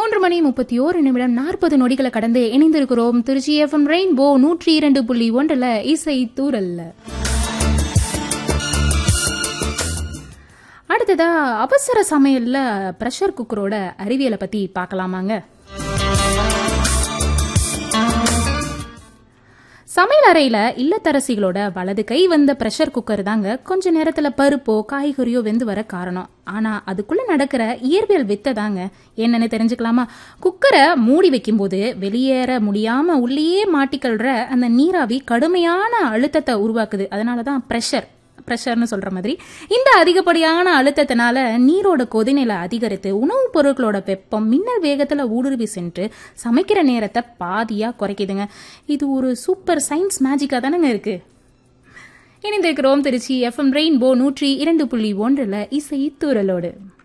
மூன்று மணி முப்பத்தி ஓரு நிமிடம் நாற்பது நொடிகளை கடந்து இணைந்திருக்கிறோம் திருச்சி எஃப்எம் ரெயின்போ நூற்றி இரண்டு புள்ளி ஒன்றுல இசை தூரல்ல அடுத்ததா அவசர சமையல்ல பிரஷர் குக்கரோட அறிவியலை பத்தி பார்க்கலாமாங்க சமையல் அறையில இல்லத்தரசிகளோட வலது கை வந்த பிரஷர் குக்கர் தாங்க கொஞ்ச நேரத்துல பருப்போ காய்கறியோ வெந்து வர காரணம் ஆனா அதுக்குள்ள நடக்கிற இயற்பியல் வித்தை தாங்க என்னன்னு தெரிஞ்சுக்கலாமா குக்கரை மூடி வைக்கும்போது வெளியேற முடியாம உள்ளேயே மாட்டிக்கொள்ற அந்த நீராவி கடுமையான அழுத்தத்தை உருவாக்குது அதனாலதான் பிரஷர் ப்ரெஷர்னு சொல்ற மாதிரி இந்த அதிகப்படியான அழுத்தத்தினால நீரோட கொதிநிலை அதிகரித்து உணவுப் பொருட்களோட வெப்பம் மின்னல் வேகத்துல ஊடுருவி சென்று சமைக்கிற நேரத்தை பாதியா குறைக்குதுங்க இது ஒரு சூப்பர் சயின்ஸ் மேஜிக்கா தானங்க இருக்கு இணைந்திருக்கிறோம் திருச்சி எஃப்எம் ரெயின்போ நூற்றி இரண்டு புள்ளி ஒன்றுல இசை தூரலோடு